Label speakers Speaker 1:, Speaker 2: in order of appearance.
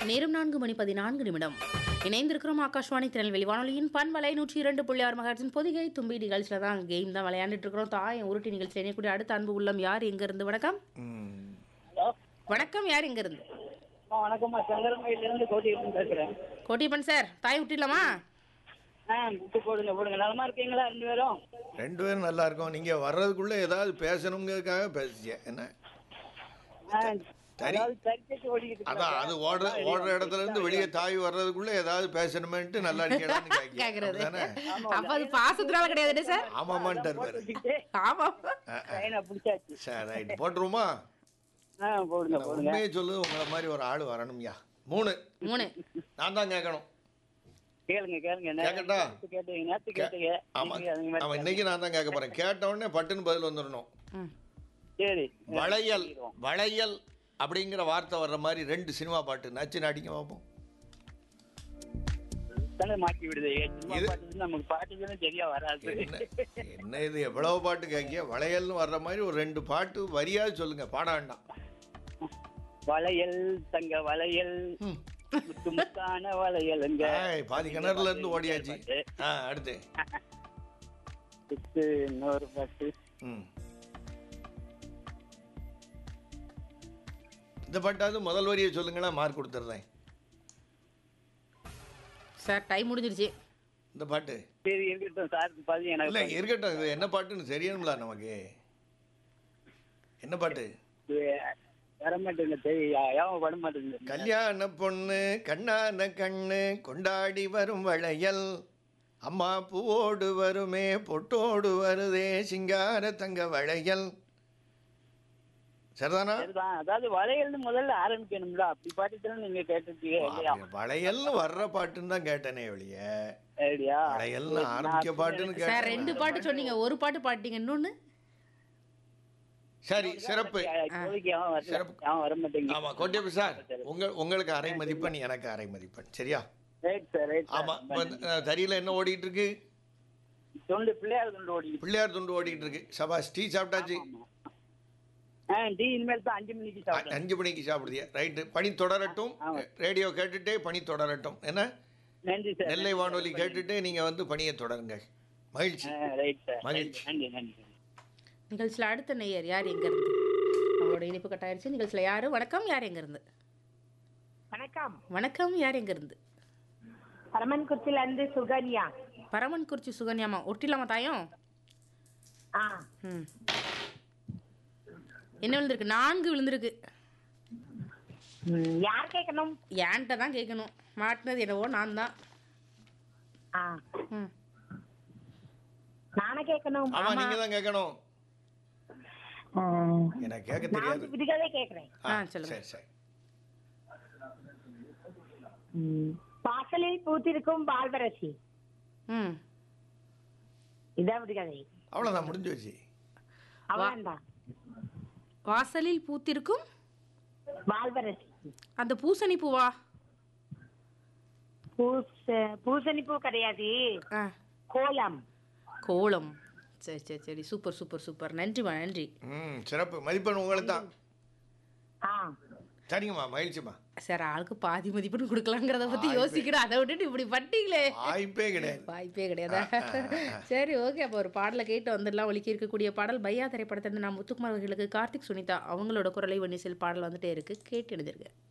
Speaker 1: நேரம் நான்கு மணி பதினான்கு நிமிடம் இணைந்திருக்கிறோம் ஆகாஷ்வாணி திருநெல்வேலி வானொலியின் பண்பலை நூற்றி இரண்டு புள்ளி ஆறு மகாட்சின் பொதிகை தும்பி நிகழ்ச்சியில் தான் கேம் தான் விளையாண்டுட்டு இருக்கிறோம் தாயம் உருட்டி நிகழ்ச்சி இணையக்கூடிய அடுத்த அன்பு உள்ளம் யார் எங்க இருந்து வணக்கம்
Speaker 2: ம்.
Speaker 3: ஹலோ
Speaker 1: வணக்கம் யார் எங்க இருந்து
Speaker 3: அம்மா வணக்கம்மா சங்கரமயிலிருந்து கோட்டியிலிருந்து பேசுகிறேன்
Speaker 1: கோட்டியப்பன் சார் தாயம் விட்டுலாமா
Speaker 3: ஆ புக்கு போடுங்க போடுங்க நலமா இருக்கீங்களா ரெண்டு பேரும்
Speaker 2: ரெண்டு பேரும் நல்லா இருக்கோம் நீங்க வர்றதுக்குள்ள ஏதாவது பேசணுங்கிறதுக்காக பேசிய என்ன
Speaker 3: ஆ,
Speaker 2: சரி.
Speaker 3: அதாவது சரிச்சு ஓடிக்கிட்டு
Speaker 2: அதான் அது ஓடுற ஓடுற இடத்துல இருந்து வெளியே தாய் வர்றதுக்குள்ள ஏதாவது பேசணுமேன்ட்டு நல்லா இருக்கேன்னு
Speaker 1: கேக்குறது
Speaker 2: தானே
Speaker 1: அப்ப அது பாசத்தினால கிடையாது சார்
Speaker 2: ஆமாமான்ட்டார் பாரு
Speaker 3: வச்சுக்கிட்டு
Speaker 1: ஆமா
Speaker 3: லைனை பிடிச்சாச்சு
Speaker 2: சரி ரைட் போட்டுருவோமா
Speaker 3: ஆ போடுங்க போடுங்க
Speaker 2: உண்மையை சொல்லு உங்களை மாதிரி ஒரு ஆள் வரணும்யா மூணு
Speaker 1: மூணு
Speaker 2: நான் தான் கேட்கணும்
Speaker 3: கேளுங்க கேளுங்க
Speaker 2: கேட்கட்டா?
Speaker 3: நேத்து கேட்டீங்க நேத்து கேட்டீங்க
Speaker 2: ஆமா
Speaker 3: நீங்க அதுக்கு மேல
Speaker 2: அவன் இன்னைக்கு நான் தான் கேட்க போறேன் கேட்ட உடனே பட்டுன்னு பதில் வந்துடணும்
Speaker 1: ம்.
Speaker 3: சரி
Speaker 2: வளையல் வளையல் அப்படிங்கிற வார்த்தை வர்ற மாதிரி ரெண்டு சினிமா பாட்டு நச்சு நடிக்க பார்ப்போம்
Speaker 3: தானே மாட்டி விடுது சும்மா
Speaker 2: இது-
Speaker 3: பாட்டு நமக்கு பாட்டுக்கு சரியா வராது
Speaker 2: என்ன என்ன இது எவ்வளவு பாட்டு கேட்கிய வளையல்னு வர்ற மாதிரி ஒரு ரெண்டு பாட்டு வரியாவது சொல்லுங்க பாட வேண்டாம்
Speaker 3: வளையல் தங்க வளையல்
Speaker 2: ம்.
Speaker 3: முத்து முத்தான வளையலுங்க
Speaker 2: ஏய், பாதி கிணறுல இருந்து ஓடியாச்சு ஆ அடுத்து
Speaker 3: அடுத்து இன்னொரு பாட்டு
Speaker 2: ம் இந்த பாட்டாவது முதல் வரியை சொல்லுங்களேன் மார்க் கொடுத்துட்றேன்
Speaker 1: சார் டைம் முடிஞ்சிருச்சு
Speaker 2: இந்த பாட்டு
Speaker 3: சரி இருக்கட்டும் சாருக்கு பாதி
Speaker 2: இல்லை
Speaker 3: எனக்கு
Speaker 2: இருக்கட்டும் இது என்ன பாட்டுன்னு தெரியணும்ல நமக்கு என்ன பாட்டு
Speaker 3: இது வர மாட்டேங்குது தெரியும் ஏன் பட மாட்டேங்குது
Speaker 2: கல்யாண பொண்ணு கண்ணான கண்ணு கொண்டாடி வரும் வளையல் அம்மா பூவோடு வருமே பொட்டோடு வருதே சிங்கார தங்க வளையல் சரிதானா
Speaker 3: சரிதான் அதாவது வளையல்னு முதல்ல ஆரம்பிக்கணும்ல அப்படி பாட்டு நீங்க கேட்டிருக்கீங்க இல்லையா
Speaker 2: வளையல்னு வர்ற பாட்டுன்னு தான் கேட்டனே வெளிய
Speaker 3: சரியா
Speaker 2: வளையல்னு ஆரம்பிக்க பாட்டுன்னு
Speaker 1: சார்
Speaker 2: கேட்டேன்
Speaker 1: ரெண்டு பாட்டு சொன்னீங்க ஒரு பாட்டு பாட்டீங்க இன்னொன்னு
Speaker 2: சரி சிறப்பு
Speaker 3: இப்போதைக்கு அவன் வரல
Speaker 2: சிறப்பு.
Speaker 3: அவன் வர மாட்டேங்குது
Speaker 2: ஆமா கோட்டியப்ப சார் உங்க உங்களுக்கு அரை மதிப்பெண் எனக்கு அரை மதிப்பெண் சரியா
Speaker 3: ரைட் சார் ரைட்
Speaker 2: ஆமா இப்ப, அஹ், தறியில என்ன ஓடிட்டு இருக்கு
Speaker 3: தொண்டு பிள்ளையார் தொண்டு ஓடி
Speaker 2: பிள்ளையார் துண்டு ஓடிட்டு இருக்கு சபாஸ் டீ சாப்பிட்டாச்சு
Speaker 3: ஆ டீ இனிமேல் தான் அஞ்சு மணிக்கு
Speaker 2: அ-
Speaker 3: சாப்பிடுறேன்
Speaker 2: அஞ்சு மணிக்கு சாப்பிடுதியா ரைட்டு பணி தொடரட்டும்
Speaker 3: ஆமா.
Speaker 2: ரேடியோ கேட்டுட்டே பணி தொடரட்டும் என்ன
Speaker 3: நன்றி சார்
Speaker 2: நெல்லை வானொலி கேட்டுட்டு நீங்க வந்து பணியை தொடருங்கள் மகிழ்ச்சி
Speaker 3: ரைட் சார்
Speaker 2: மகிழ்ச்சி.
Speaker 3: நன்றி நன்றி
Speaker 1: நிகழ்ச்சியில் அடுத்த நேயர் யார் எங்க இருந்து அவங்களோட இனிப்பு கட்டாயிருச்சு நிகழ்ச்சியில் யாரு வணக்கம் யார் எங்க இருந்து
Speaker 4: வணக்கம்
Speaker 1: வணக்கம் யார் எங்க இருந்து
Speaker 4: பரமன்குச்சில இருந்து சுகன்யா
Speaker 1: பரமன் குறிச்சி சுகன்யாமா ஒட்டிலாமா தாயம்
Speaker 4: ஆ
Speaker 1: ம் என்ன விழுந்திருக்கு நான்கு விழுந்திருக்கு
Speaker 4: ம், யார் கேட்கணும்
Speaker 1: ஏன்ட்ட தான் கேட்கணும் மாட்டினது என்னவோ நான் தான்
Speaker 4: ஆ
Speaker 1: ம்
Speaker 4: நானே கேட்கணும்
Speaker 2: ஆமா நீங்க தான் கேட்கணும்
Speaker 4: ம்,
Speaker 2: எனக்கு கேட்க
Speaker 4: நான்
Speaker 2: தெரியாது
Speaker 4: வந்து விடுகதை கேட்கிறேன்
Speaker 2: ஆ,
Speaker 1: ஆ, சொல்லுங்க.
Speaker 2: சரி சரி
Speaker 4: ம், வாசலில் பூத்திருக்கும் பால்வரசி
Speaker 1: ம்
Speaker 4: இதான் விடுகதை
Speaker 2: அவ்வளவுதான் முடிஞ்சு வச்சு
Speaker 4: அவ்வளவுதான்
Speaker 1: வாசலில் பூத்திருக்கும்
Speaker 4: பால்வரசி
Speaker 1: அந்த பூசணி பூவா
Speaker 4: பூச பூசணி பூ கிடையாது
Speaker 1: ஆ
Speaker 4: கோலம்
Speaker 1: கோலம் சரி சரி சரி சூப்பர் சூப்பர் சூப்பர் நன்றிம்மா நன்றி
Speaker 2: ம் சிறப்பு மதிப்பெண் உங்களுக்கு தான்
Speaker 4: ஆ
Speaker 2: சரிங்கம்மா மகிழ்ச்சிம்மா
Speaker 1: சார் ஆளுக்கு பாதி மதிப்பெண் கொடுக்கலாங்கிறத பத்தி யோசிக்கணும் அதை விட்டுட்டு இப்படி பட்டீங்களே
Speaker 2: வாய்ப்பே கிடையாது
Speaker 1: வாய்ப்பே கிடையாதா சரி ஓகே அப்போ ஒரு பாடலை கேட்டு வந்துடலாம் ஒலிக்க இருக்கக்கூடிய பாடல் பையா திரைப்படத்திலிருந்து நான் முத்துக்குமார் அவர்களுக்கு கார்த்திக் சுனிதா அவங்களோட குரலை வன்னிசில் பாடல் வந்துட்டே இருக்கு கேட்டு எழுதிருக்கேன்